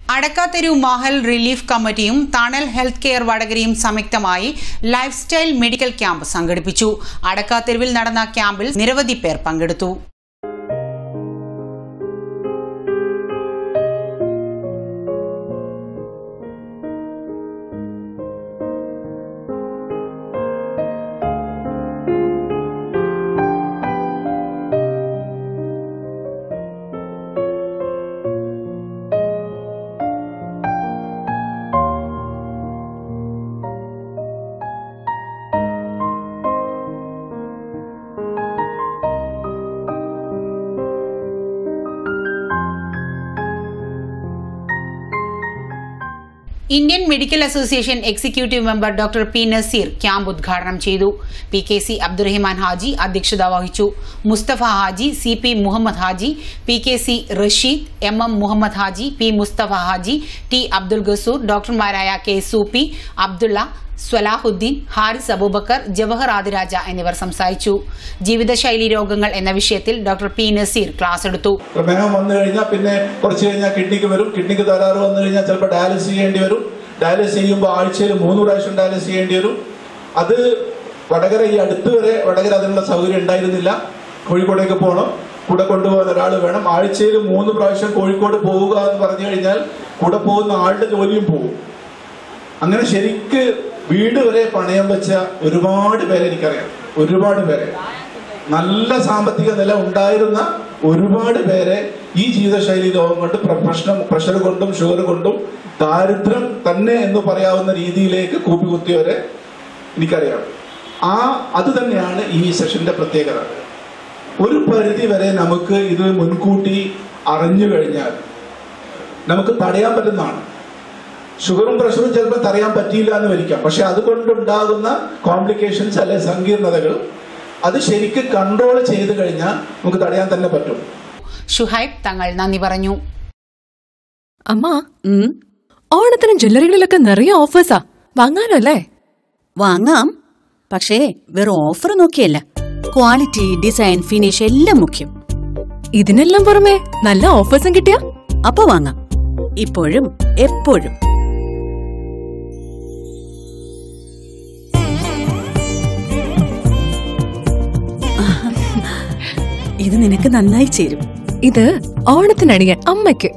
അടക്കാത്തെരു മാഹൽ relief കമ്മിറ്റിയും തണൽ health care വടകരയും സംയുക്തമായി ലൈഫ് സ്റ്റൈൽ മെഡിക്കൽ ക്യാമ്പ് സംഘടിപ്പിച്ചു അടക്കാത്തെരുവിൽ നടന്ന ക്യാമ്പിൽ നിരവധി പേർ പങ്കെടുത്തു Indian medical association executive member doctor P Naseer camp ഉദ്ഘാടനം ചെയ്തു P K C Abdurahiman Haji അധ്യക്ഷത വഹിച്ചു Musthafa Haji C P Muhammad Haji P K C Rasheed M M Muhammad Haji P Musthafa Haji T Abdul Gasoor ഡോക്ടർമാരായ കെ സൂപ്പി അബ്ദുള്ള സ്വലാഹുദ്ദീൻ ഹാരിസ് അബൂബക്കർ ജവഹർ ആദിരാജ എന്നിവർ സംസാരിച്ചു ജീവിതശൈലി രോഗങ്ങൾ എന്ന വിഷയത്തിൽ ഡോക്ടർ പി നസീർ ക്ലാസ് എടുത്തു പ്രമേഹം വന്നു കഴിഞ്ഞാൽ പിന്നെ കുറച്ച് കഴിഞ്ഞാൽ കിഡ്നിക്ക് വരും കിഡ്നിക്ക് തകരാറ് വന്നു കഴിഞ്ഞാൽ ചിലപ്പോൾ ഡയാലിസിസ് ചെയ്യേണ്ടി വരും ഡയാലിസിസ് ചെയ്യുമ്പോൾ ആഴ്ചയിൽ മൂന്ന് പ്രാവശ്യം ഡയാലിസിസ് ചെയ്യേണ്ടി വരും അത് വടകര ഈ അടുത്ത് വരെ വടകര അതിനുള്ള സൗകര്യം ഉണ്ടായിരുന്നില്ല കോഴിക്കോടേക്ക് പോകണം കൂടെ കൊണ്ടുപോകാൻ ഒരാൾ വേണം ആഴ്ചയിൽ മൂന്ന് പ്രാവശ്യം കോഴിക്കോട് പോവുക എന്ന് പറഞ്ഞു കഴിഞ്ഞാൽ കൂടെ പോകുന്ന ആളുടെ ജോലിയും പോകും അങ്ങനെ ശരിക്ക് വീട് വരെ പണയം വെച്ച ഒരുപാട് പേരെ എനിക്കറിയാം ഒരുപാട് പേരെ നല്ല സാമ്പത്തിക നില ഉണ്ടായിരുന്ന ഒരുപാട് പേരെ ഈ ജീവിതശൈലി രോഗം കൊണ്ട് പ്ര- പ്രശ്നം പ്രഷർ കൊണ്ടും ഷുഗർ കൊണ്ടും ദാരിദ്ര്യം തന്നെ എന്ന് പറയാവുന്ന രീതിയിലേക്ക് കൂപ്പിക്കുത്തിയവരെ എനിക്കറിയാം ആ അത് തന്നെയാണ് ഈ സെഷന്റെ പ്രത്യേകത ഒരു പരിധി വരെ നമുക്ക് ഇത് മുൻകൂട്ടി അറിഞ്ഞു കഴിഞ്ഞാൽ നമുക്ക് തടയാൻ പറ്റുന്നതാണ് ഷുഗറും പ്രഷറും ചിലപ്പോൾ തടയാൻ പറ്റിയില്ല എന്ന് വരിക്കാം പക്ഷെ അതുകൊണ്ടുണ്ടാകുന്ന കോംപ്ലിക്കേഷൻസ് അല്ലെ സങ്കീർണതകൾ അത് ശരിക്ക് കൺട്രോൾ ചെയ്ത് കഴിഞ്ഞാൽ നമുക്ക് തടയാൻ തന്നെ പറ്റും ഷുഹൈബ് തങ്ങൾ നന്ദി പറഞ്ഞു അമ്മ ഓണത്തിന് ജ്വല്ലറികളിലൊക്കെ നിറയെ ഓഫേഴ്സാ വാങ്ങാനോ അല്ലേ വാങ്ങാം പക്ഷേ വെറും ഓഫർ നോക്കിയല്ല ക്വാളിറ്റി ഡിസൈൻ ഫിനിഷ് എല്ലാം മുഖ്യം ഇതിനെല്ലാം പുറമെ നല്ല ഓഫേഴ്സും കിട്ടിയാ അപ്പൊ വാങ്ങാം ഇപ്പോഴും എപ്പോഴും ഇത് നിനക്ക് നന്നായി ചേരും ഇത് ഓണത്തിനണിയാൻ അമ്മയ്ക്ക്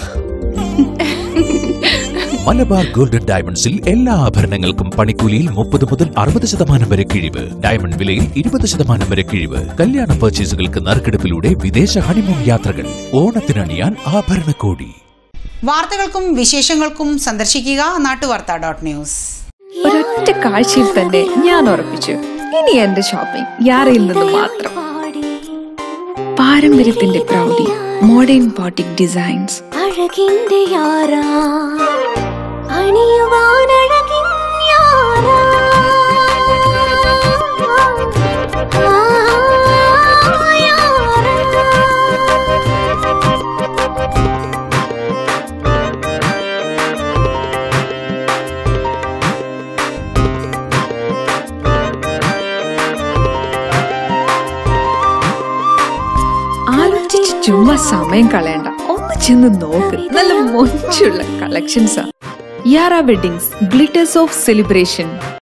മലബാർ ഗോൾഡൻ ഡയമണ്ട്സിൽ എല്ലാ ആഭരണങ്ങൾക്കും പണിക്കൂലിയിൽ മുപ്പത് മുതൽ അറുപത് ശതമാനം വരെ കിഴിവ് ഡയമണ്ട് വിലയിൽ ഇരുപത് ശതമാനം വരെ കിഴിവ് കല്യാണ പർച്ചേസുകൾക്ക് നറുക്കെടുപ്പിലൂടെ വിദേശ ഹണിമൂൺ യാത്രകൾ ഓണത്തിനണിയാൻ ആഭരണക്കോടി വാർത്തകൾക്കും വിശേഷങ്ങൾക്കും സന്ദർശിക്കുക നാട്ടുവാർത്ത ഡോട്ട് ന്യൂസ് ഒരൊറ്റ കാഴ്ചയിൽ തന്നെ ഞാൻ ഉറപ്പിച്ചു ഇനി എന്റെ ഷോപ്പിംഗ് യാറയിൽ നിന്ന് മാത്രം പാരമ്പര്യത്തിന്റെ പ്രൗഢി മോഡേൺ ബോട്ടിക് ഡിസൈൻസ് അഴകിന്റെ യാറാ അണിയുവാനഴകിൻ യാറാ ആ, യാറാ. ആലോചിച്ച് ചുമ്മാ സമയം കളയണ്ട ഒന്ന് ചെന്ന് നോക്ക് നല്ല മൊഞ്ചുള്ള കളക്ഷൻസാ Yara weddings glitters of celebration